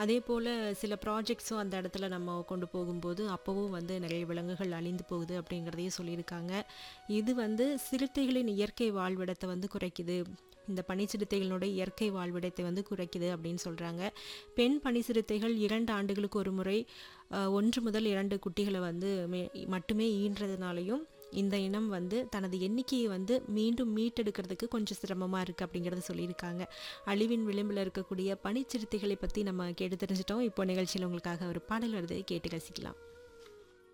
அதே போல் சில ப்ராஜெக்ட்ஸும் அந்த இடத்துல நம்ம கொண்டு போகும்போது அப்போவும் வந்து நிறைய விலங்குகள் அழிந்து போகுது அப்படிங்கிறதையும் சொல்லியிருக்காங்க இது வந்து சிறுத்தைகளின் இயற்கை வாழ்விடத்தை வந்து குறைக்குது இந்த பனிச்சிறுத்தைகளோட இயற்கை வாழ்விடத்தை வந்து குறைக்குது அப்படின்னு சொல்கிறாங்க பெண் பனிச்சிறுத்தைகள் இரண்டு ஆண்டுகளுக்கு ஒரு முறை அஹ், ஒன்று முதல் இரண்டு குட்டிகளை வந்து மே மட்டுமே ஈன்றதுனாலையும் இந்த இனம் வந்து தனது எண்ணிக்கையை வந்து மீண்டும் மீட்டெடுக்கிறதுக்கு கொஞ்சம் சிரமமாக இருக்குது அப்படிங்கிறத சொல்லியிருக்காங்க அழிவின் விளிம்பில் இருக்கக்கூடிய பனிச்சிறுத்தைகளை பற்றி நம்ம கேட்டு தெரிஞ்சிட்டோம் இப்போ நிகழ்ச்சியில் உங்களுக்காக ஒரு பாடல் வருது கேட்டு ரசிக்கலாம்